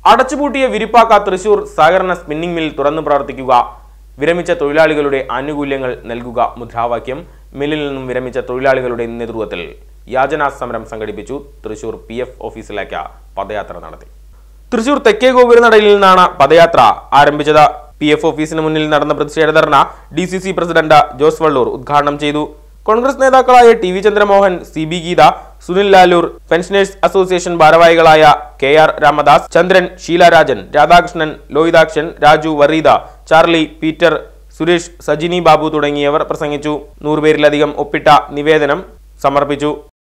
അടച്ചുപൂട്ടിയ വിരിപ്പാക്ക തൃശൂർ സഹകരണ spinning mill തുറന്നു പ്രവർത്തിക്കുക വിരമിച്ച തൊഴിലാളികളുടെ ആനുകൂല്യങ്ങൾ നൽകുക മുദ്രാവാക്യം മില്ലിൽ നിന്നും വിരമിച്ച തൊഴിലാളികളുടെ നേതൃത്വത്തിൽ യാചനാ സമരം സംഘടിപ്പിച്ചു തൃശൂർ പി എഫ് ഓഫീസിലേക്ക് പദയാത്ര നടത്തി തൃശൂർ തെക്കേ ഗോപുരനടയിൽ നിന്നാണ് പദയാത്ര ആരംഭിച്ചത് പി എഫ് ഓഫീസിന് മുന്നിൽ നടന്ന പ്രതിഷേധ dharna D C C president Jose Vallur ഉദ്ഘാടനം ചെയ്തു കോൺഗ്രസ് നേതാക്കളായ T V Chandramohan C B Geetha Sunil Lalur pensioners association ഭാരവാഹികളായ K R Ramadas Chandran Sheelarajan Radhakrishnan Lohithakshan Raju Vareedha Charlie Peter Suresh Sajini Babu തുടങ്ങിയവർ പ്രസംഗിച്ചു നൂറുപേരിലധികം ഒപ്പിട്ട നിവേദനം സമർപ്പിച്ചു